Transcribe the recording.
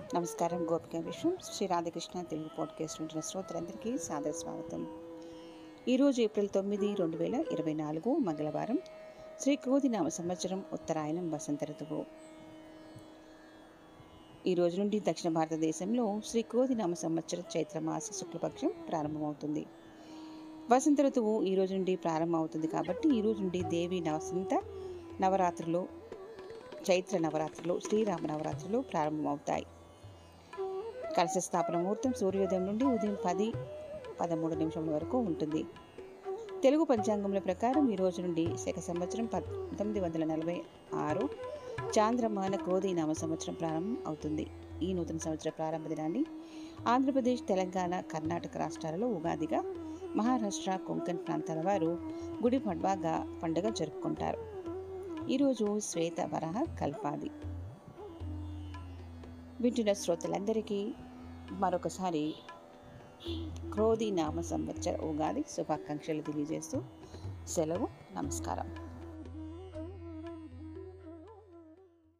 నమస్కారం గోపిక విశ్వం శ్రీ రాధాకృష్ణ తెలుగు పాడ్కాస్ట్ వింటున్న శ్రోతలందరికీ సాదర స్వాగతం ఈరోజు ఏప్రిల్ తొమ్మిది రెండు వేల ఇరవై నాలుగు మంగళవారం శ్రీ క్రోధినామ సంవత్సరం ఉత్తరాయణం వసంత ఋతువు ఈ రోజు నుండి దక్షిణ భారతదేశంలో శ్రీ క్రోధినామ సంవత్సరం చైత్రమాస శుక్లపక్షం ప్రారంభమవుతుంది వసంత ఋతువు ఈ రోజు నుండి ప్రారంభమవుతుంది కాబట్టి ఈ రోజు నుండి దేవి వసంత నవరాత్రులు చైత్ర నవరాత్రులు శ్రీరామ నవరాత్రులు ప్రారంభమవుతాయి కలశ స్థాపన ముహూర్తం సూర్యోదయం నుండి ఉదయం పది పదమూడు నిమిషముల వరకు ఉంటుంది తెలుగు పంచాంగముల ప్రకారం ఈ రోజు నుండి శక సంవత్సరం పంతొమ్మిది వందల నలభై ఆరు చాంద్రమాన క్రోధి నామ సంవత్సరం ప్రారంభం అవుతుంది ఈ నూతన సంవత్సర ప్రారంభ దినాన్ని ఆంధ్రప్రదేశ్ తెలంగాణ కర్ణాటక రాష్ట్రాలలో ఉగాదిగా మహారాష్ట్ర కొంకణ్ ప్రాంతాల వారు గుడి పడ్వాగా పండుగ జరుపుకుంటారు ఈరోజు శ్వేత వరహ కల్పాది వింటున్న శ్రోతలందరికీ మరొకసారి క్రోధి నామ సంవత్సర ఉగాది శుభాకాంక్షలు తెలియజేస్తూ సెలవు నమస్కారం